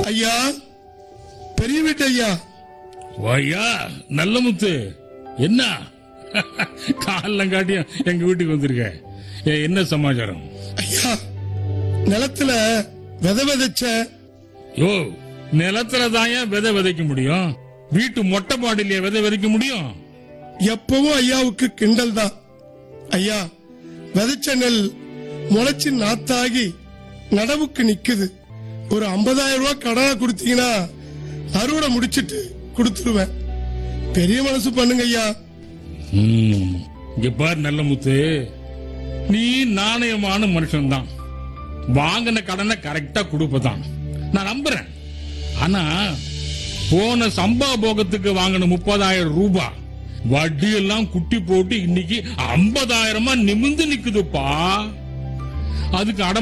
ஐயா பெரிய வீட்டு ஐயா வாயா நல்ல முத்து என்ன காலம் காட்டியும் எங்க வீட்டுக்கு வந்திருக்க ஏ, என்ன சமாச்சாரம் ஐயா நிலத்துல விதை விதைச்ச யோ நிலத்துல தான் ஏன் விதை விதைக்க முடியும் வீட்டு மொட்டை மாடிலேயே விதை விதைக்க முடியும் எப்பவும் ஐயாவுக்கு கிண்டல் தான் ஐயா விதைச்ச நெல் முளைச்சு நாத்தாகி நடவுக்கு நிக்குது ஒரு 50000 ரூபாய் கடனா கொடுத்தீங்கன்னா அறுவடை முடிச்சிட்டு கொடுத்துருவேன் பெரிய மனசு பண்ணுங்க ஐயா ம், இங்க பாரு நல்ல முத்து நீ நாணயமான மனுஷன்தான் வாங்கின கடனை கரெக்டா கொடுப்பதான் நான் நம்புறேன் ஆனா போன சம்பா போகத்துக்கு வாங்கின முப்பதாயிரம் ரூபாய் வட்டி எல்லாம் குட்டி போட்டு இன்னைக்கு ஐம்பதாயிரமா நிமிந்து நிக்குதுப்பா அதுக்கு அடமான